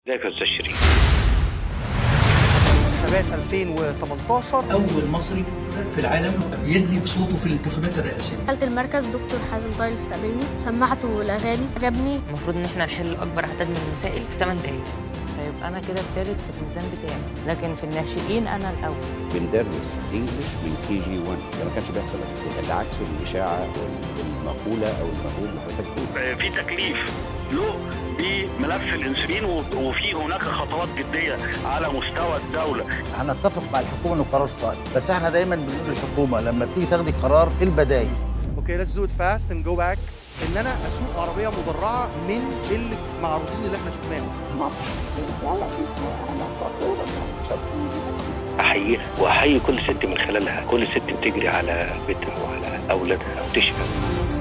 ازيك يا استاذ شريف انتخابات 2018 أول مصري في العالم يدلي بصوته في الانتخابات الرئاسية دخلت المركز دكتور حازم طايل استقبلني سمعته الاغاني عجبني المفروض ان احنا نحل اكبر عدد من المسائل في 8 دقايق طيب انا كده التالت في الميزان بتاعي لكن في الناشئين انا الاول بندرس انجلش من كي جي 1 ده ما كانش بيحصل قبل كده ده عكس الاشاعه والمقوله او المفهوم اللي حضرتك بتقوله في تكليف له بملف الانسولين وفي هناك خطوات جديه على مستوى الدوله هنتفق مع الحكومه انه قرار صائب بس احنا دايما بنقول للحكومه لما بتيجي تاخدي قرار إيه البدايل اوكي ليتس دو ات فاست اند جو باك ان انا اسوق عربيه مدرعه من المعروضين اللي احنا شفناهم احييها واحيي كل ست من خلالها كل ست بتجري على بيتها وعلى اولادها وتشهد